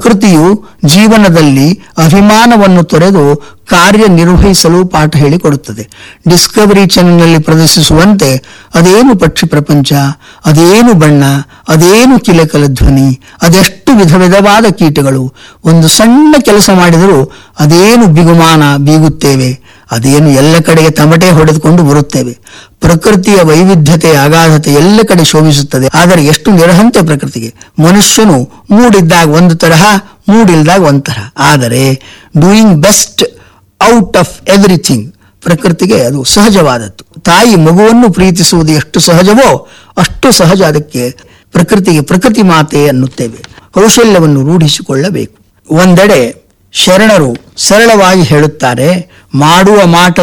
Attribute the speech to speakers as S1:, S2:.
S1: ಪ್ರಕೃತಿಯು ಜೀವನದಲ್ಲಿ ಅಭಿಮಾನವನ್ನು ತೊರೆದು ಕಾರ್ಯನಿರ್ವಹಿಸಲು ಪಾಠ ಹೇಳಿಕೊಡುತ್ತದೆ ಡಿಸ್ಕವರಿ ಚಾನೆಲ್ನಲ್ಲಿ ಪ್ರದರ್ಶಿಸುವಂತೆ ಅದೇನು ಪಕ್ಷಿ ಪ್ರಪಂಚ ಅದೇನು ಬಣ್ಣ ಅದೇನು ಕಿಲಕಲ ಧ್ವನಿ ಅದೆಷ್ಟು ವಿಧ ವಿಧವಾದ ಕೀಟಗಳು ಒಂದು ಸಣ್ಣ ಕೆಲಸ ಮಾಡಿದರೂ ಅದೇನು ಬಿಗುಮಾನ ಬೀಗುತ್ತೇವೆ ಅದೇನು ಎಲ್ಲ ಕಡೆಗೆ ತಮಟೆ ಹೊಡೆದುಕೊಂಡು ಬರುತ್ತೇವೆ ಪ್ರಕೃತಿಯ ವೈವಿಧ್ಯತೆ ಅಗಾಧತೆ ಎಲ್ಲ ಕಡೆ ಶೋಭಿಸುತ್ತದೆ ಆದರೆ ಎಷ್ಟು ನಿರಹಂತೆ ಪ್ರಕೃತಿಗೆ ಮನುಷ್ಯನು ಮೂಡಿದ್ದಾಗ ಒಂದು ತರಹ ಮೂಡಿಲ್ದಾಗ ಒಂದು ತರಹ ಆದರೆ doing best out of everything ಪ್ರಕೃತಿಗೆ ಅದು ಸಹಜವಾದದ್ದು ತಾಯಿ ಮಗುವನ್ನು ಪ್ರೀತಿಸುವುದು ಎಷ್ಟು ಸಹಜವೋ ಅಷ್ಟು ಸಹಜ ಅದಕ್ಕೆ ಪ್ರಕೃತಿಗೆ ಪ್ರಕೃತಿ ಮಾತೆ ಅನ್ನುತ್ತೇವೆ ಕೌಶಲ್ಯವನ್ನು ರೂಢಿಸಿಕೊಳ್ಳಬೇಕು ಒಂದೆಡೆ ಶರಣರು ಸರಳವಾಗಿ ಹೇಳುತ್ತಾರೆ ಮಾಡುವ ಮಾಟ